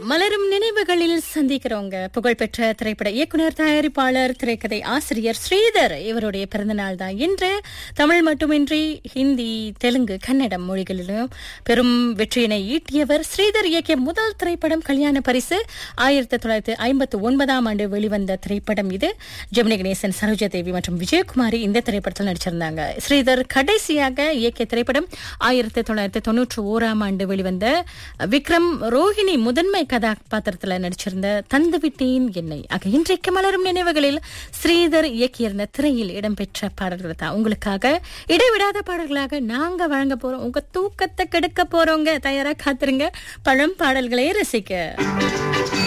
மலரும் நினைவுகளில் சந்திக்கிறவங்க புகழ்பெற்ற திரைப்பட இயக்குனர் தயாரிப்பாளர் திரைக்கதை ஆசிரியர் ஸ்ரீதர் இவருடைய பிறந்தநாள் தான் இன்று தமிழ் மட்டுமின்றி ஹிந்தி தெலுங்கு கன்னடம் மொழிகளிலும் பெரும் வெற்றியினை ஈட்டியவர் ஸ்ரீதர் இயக்கிய முதல் திரைப்படம் கல்யாண பரிசு ஆயிரத்தி தொள்ளாயிரத்தி ஐம்பத்தி ஒன்பதாம் ஆண்டு வெளிவந்த திரைப்படம் இது ஜெமினி கணேசன் சரோஜா தேவி மற்றும் விஜயகுமாரி இந்த திரைப்படத்தில் நடிச்சிருந்தாங்க ஸ்ரீதர் கடைசியாக இயக்கிய திரைப்படம் ஆயிரத்தி தொள்ளாயிரத்தி தொன்னூற்றி ஓராம் ஆண்டு வெளிவந்த விக்ரம் ரோஹிணி முதன்மை கதாபாத்திரத்துல நடிச்சிருந்த தந்துவிட்டேன் என்னை ஆக இன்றைக்கு மலரும் நினைவுகளில் ஸ்ரீதர் இயக்கியிருந்த திரையில் இடம்பெற்ற பாடல்கள் தான் உங்களுக்காக இடைவிடாத பாடல்களாக நாங்க வழங்க போறோம் உங்க தூக்கத்தை கெடுக்க போறோங்க தயாரா காத்துருங்க பழம் பாடல்களை ரசிக்க